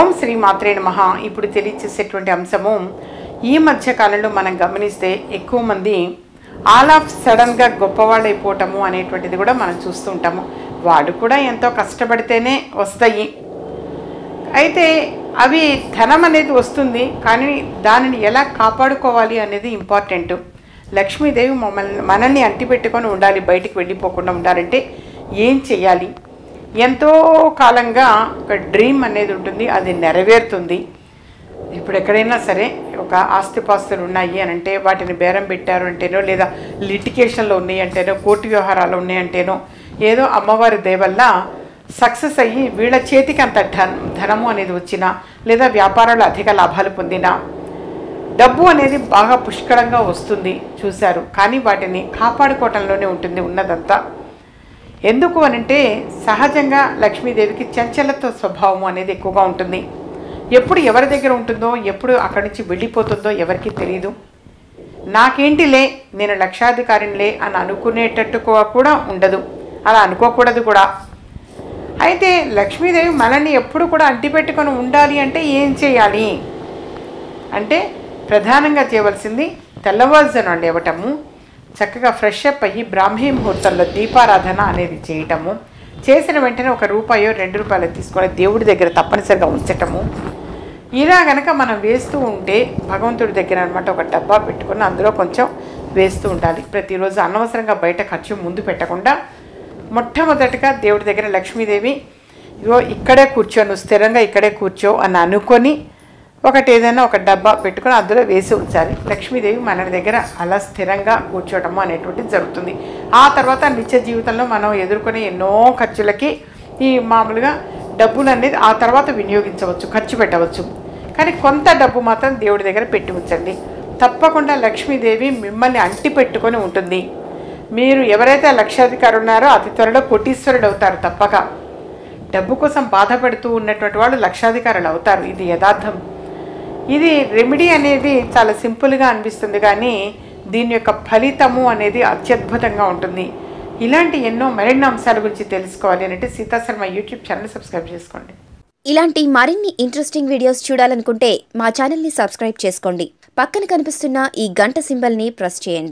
ఓం శ్రీ మాత్రే నమః ఇప్పుడు తెలియచేసేటువంటి అంశము ఈ మధ్య కాలంలో మనం గమనిస్తే ఎక్కువ మంది ఆల్ ఆఫ్ సడన్గా గొప్పవాళ్ళైపోవటము అనేటువంటిది కూడా మనం చూస్తూ ఉంటాము వాడు కూడా ఎంతో కష్టపడితేనే వస్తాయి అయితే అవి ధనం అనేది వస్తుంది కానీ దానిని ఎలా కాపాడుకోవాలి అనేది ఇంపార్టెంట్ లక్ష్మీదేవి మమ్మల్ని మనల్ని అంటిపెట్టుకొని ఉండాలి బయటికి వెళ్ళిపోకుండా ఉండాలంటే ఏం చేయాలి ఎంతో కాలంగా ఒక డ్రీమ్ అనేది ఉంటుంది అది నెరవేరుతుంది ఇప్పుడు ఎక్కడైనా సరే ఒక ఆస్తిపాస్తులు ఉన్నాయి అని అంటే వాటిని బేరం పెట్టారు అంటేనో లేదా లిటికేషన్లో ఉన్నాయి అంటేనో కోర్టు వ్యవహారాలు ఉన్నాయి అంటేనో ఏదో అమ్మవారి దయవల్ల సక్సెస్ అయ్యి వీళ్ళ చేతికి అంత ధన ధనము అనేది వచ్చినా లేదా వ్యాపారాలు అధిక లాభాలు పొందినా డబ్బు అనేది బాగా పుష్కలంగా వస్తుంది చూశారు కానీ వాటిని కాపాడుకోవటంలోనే ఉంటుంది ఉన్నదంతా ఎందుకు అనంటే సహజంగా లక్ష్మీదేవికి చంచలత్వ స్వభావం అనేది ఎక్కువగా ఉంటుంది ఎప్పుడు ఎవరి దగ్గర ఉంటుందో ఎప్పుడు అక్కడి నుంచి వెళ్ళిపోతుందో ఎవరికి తెలియదు నాకేంటిలే నేను లక్షాధికారినిలే అని అనుకునేటట్టు కూడా ఉండదు అలా అనుకోకూడదు కూడా అయితే లక్ష్మీదేవి మనల్ని ఎప్పుడు కూడా అంటిపెట్టుకొని ఉండాలి అంటే ఏం చేయాలి అంటే ప్రధానంగా చేయవలసింది తెల్లవారుజాను లేవటము చక్కగా ఫ్రెష్ అప్ అయ్యి బ్రాహ్మీ ముహూర్తంలో దీపారాధన అనేది చేయటము చేసిన వెంటనే ఒక రూపాయో రెండు రూపాయలు తీసుకొని దేవుడి దగ్గర తప్పనిసరిగా ఉంచటము ఇలా గనక మనం వేస్తూ ఉంటే భగవంతుడి దగ్గర అనమాట ఒక డబ్బా పెట్టుకొని అందులో కొంచెం వేస్తూ ఉండాలి ప్రతిరోజు అనవసరంగా బయట ఖర్చు ముందు పెట్టకుండా మొట్టమొదటిగా దేవుడి దగ్గర లక్ష్మీదేవి ఇగో ఇక్కడే కూర్చో నువ్వు స్థిరంగా ఇక్కడే కూర్చో అని అనుకొని ఒకటి ఏదైనా ఒక డబ్బా పెట్టుకొని అందులో వేసి ఉంచాలి లక్ష్మీదేవి మన దగ్గర అలా స్థిరంగా కూర్చోవటము అనేటువంటిది జరుగుతుంది ఆ తర్వాత నిత్య జీవితంలో మనం ఎదుర్కొనే ఎన్నో ఖర్చులకి ఈ మామూలుగా డబ్బులు అనేది ఆ తర్వాత వినియోగించవచ్చు ఖర్చు పెట్టవచ్చు కానీ కొంత డబ్బు మాత్రం దేవుడి దగ్గర పెట్టి ఉంచండి తప్పకుండా లక్ష్మీదేవి మిమ్మల్ని అంటి పెట్టుకొని ఉంటుంది మీరు ఎవరైతే లక్షాధికారు ఉన్నారో అతి త్వరలో కోటీశ్వరుడు అవుతారు తప్పక డబ్బు కోసం బాధపడుతూ ఉన్నటువంటి వాళ్ళు లక్షాధికారులు అవుతారు ఇది యథార్థం ఇది రెమెడీ అనేది చాలా సింపుల్గా అనిపిస్తుంది కానీ దీని యొక్క ఫలితము అనేది అత్యద్భుతంగా ఉంటుంది ఇలాంటి ఎన్నో మరిన్ని అంశాల గురించి తెలుసుకోవాలి అంటే సీతాశర్మ యూట్యూబ్ ఛానల్ సబ్స్క్రైబ్ చేసుకోండి ఇలాంటి మరిన్ని ఇంట్రెస్టింగ్ వీడియోస్ చూడాలనుకుంటే మా ఛానల్ని సబ్స్క్రైబ్ చేసుకోండి పక్కన కనిపిస్తున్న ఈ గంట సింబల్ని ప్రెస్ చేయండి